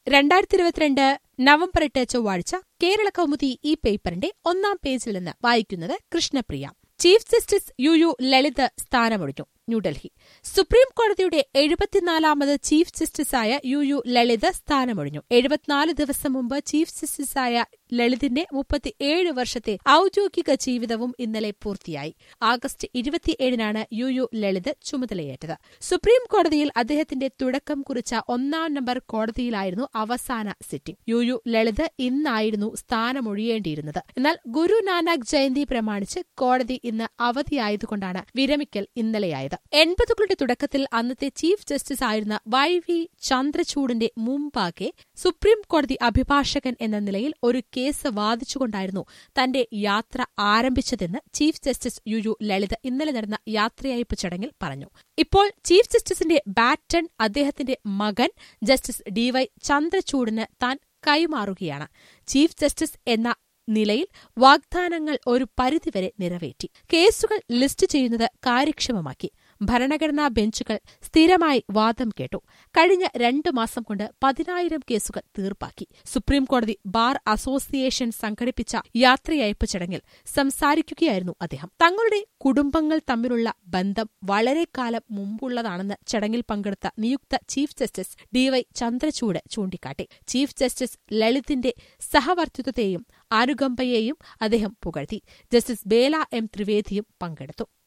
രണ്ടായിരത്തി ഇരുപത്തിരണ്ട് നവംബർ എട്ട് ചൊവ്വാഴ്ച കേരള കൗമുദി ഈ പേപ്പറിന്റെ ഒന്നാം പേജിൽ നിന്ന് വായിക്കുന്നത് Krishnapriya chief justice U U Lalit സ്ഥാനമൊഴിഞ്ഞു ന്യൂഡൽഹി സുപ്രീം കോടതിയുടെ എഴുപത്തിനാലാമത് ചീഫ് ജസ്റ്റിസായ യു യു ലളിത് സ്ഥാനമൊഴിഞ്ഞു എഴുപത്തിനാല് ദിവസം മുമ്പ് ചീഫ് ജസ്റ്റിസായ ലളിതിന്റെ മുപ്പത്തിയേഴ് വർഷത്തെ ഔദ്യോഗിക ജീവിതവും ഇന്നലെ പൂർത്തിയായി ആഗസ്റ്റ് ഇരുപത്തിയേഴിനാണ് യു യു ലളിത് ചുമതലയേറ്റത് സുപ്രീം കോടതിയിൽ അദ്ദേഹത്തിന്റെ തുടക്കം കുറിച്ച ഒന്നാം നമ്പർ കോടതിയിലായിരുന്നു അവസാന സിറ്റിംഗ് യു യു ലളിത് ഇന്നായിരുന്നു സ്ഥാനമൊഴിയേണ്ടിയിരുന്നത് എന്നാൽ ഗുരുനാനാക്ക് ജയന്തി പ്രമാണിച്ച് കോടതി ഇന്ന് അവധിയായതുകൊണ്ടാണ് വിരമിക്കൽ ഇന്നലെയായത് എൺപതുകളുടെ തുടക്കത്തിൽ അന്നത്തെ ചീഫ് ജസ്റ്റിസ് ആയിരുന്ന വൈ വി ചന്ദ്രചൂഡിന്റെ മുമ്പാകെ സുപ്രീം കോടതി അഭിഭാഷകൻ എന്ന നിലയിൽ ഒരു കേസ് വാദിച്ചുകൊണ്ടായിരുന്നു തന്റെ യാത്ര ആരംഭിച്ചതെന്ന് chief justice U U Lalit ഇന്നലെ നടന്ന യാത്രയയപ്പ് ചടങ്ങിൽ പറഞ്ഞു ഇപ്പോൾ ചീഫ് ജസ്റ്റിസിന്റെ ബാറ്റൺ അദ്ദേഹത്തിന്റെ മകൻ ജസ്റ്റിസ് ഡിവൈ ചന്ദ്രചൂഡിന് താൻ കൈമാറുകയാണ് ചീഫ് ജസ്റ്റിസ് എന്ന നിലയിൽ വാഗ്ദാനങ്ങൾ ഒരു പരിധിവരെ നിറവേറ്റി കേസുകൾ ലിസ്റ്റ് ചെയ്യുന്നത് കാര്യക്ഷമമാക്കി ഭരണഘടനാ ബെഞ്ചുകൾ സ്ഥിരമായി വാദം കേട്ടു കഴിഞ്ഞ രണ്ടു മാസം കൊണ്ട് പതിനായിരം കേസുകൾ തീർപ്പാക്കി സുപ്രീംകോടതി ബാർ അസോസിയേഷൻ സംഘടിപ്പിച്ച യാത്രയയപ്പ് ചടങ്ങിൽ സംസാരിക്കുകയായിരുന്നു അദ്ദേഹം തങ്ങളുടെ കുടുംബങ്ങൾ തമ്മിലുള്ള ബന്ധം വളരെ കാലം മുമ്പുള്ളതാണെന്ന് ചടങ്ങിൽ പങ്കെടുത്ത നിയുക്ത ചീഫ് ജസ്റ്റിസ് ഡിവൈ ചന്ദ്രചൂഡ് ചൂണ്ടിക്കാട്ടി ചീഫ് ജസ്റ്റിസ് ലളിതിന്റെ സഹവർത്തിത്വത്തെയും അനുകമ്പയെയും അദ്ദേഹം പുകഴ്ത്തി ജസ്റ്റിസ് ബേല എം ത്രിവേദിയും പങ്കെടുത്തു